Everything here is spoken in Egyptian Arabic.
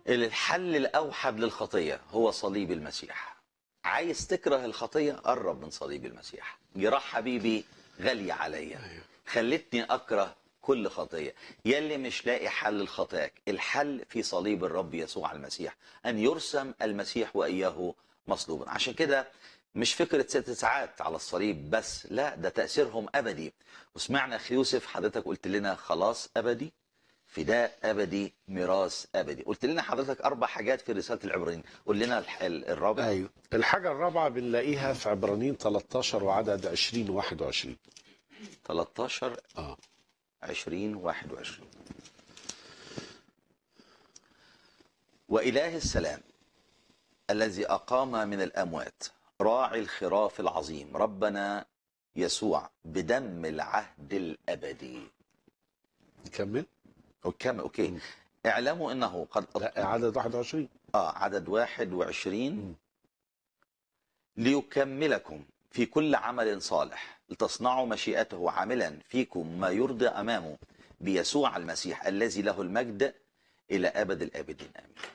الحل الأوحد للخطية هو صليب المسيح عايز تكره الخطية قرب من صليب المسيح جراح حبيبي غالية عليا خلتني أكره كل خطية يلي مش لاقي حل لخطاك الحل في صليب الرب يسوع المسيح أن يرسم المسيح وإياه مصلوبا عشان كده مش فكرة ست ساعات على الصليب بس لا ده تأثيرهم أبدي وسمعنا أخي يوسف حضرتك قلت لنا خلاص أبدي فداء أبدي ميراث أبدي قلت لنا حضرتك أربع حاجات في رسالة العبرانيين قول لنا الح- الرابع ايوه الحاجه الرابعه بنلاقيها في عبرانيين 13 وعدد 20 21 13 اه 20 21 وإله السلام الذي أقام من الأموات راعي الخراف العظيم ربنا يسوع بدم العهد الأبدي نكمل وكم أوكي اعلموا أنه قد لا عدد 21 آه عدد 21 ليكملكم في كل عمل صالح لتصنعوا مشيئته عاملا فيكم ما يرضي أمامه بيسوع المسيح الذي له المجد إلى أبد الآبدين آمين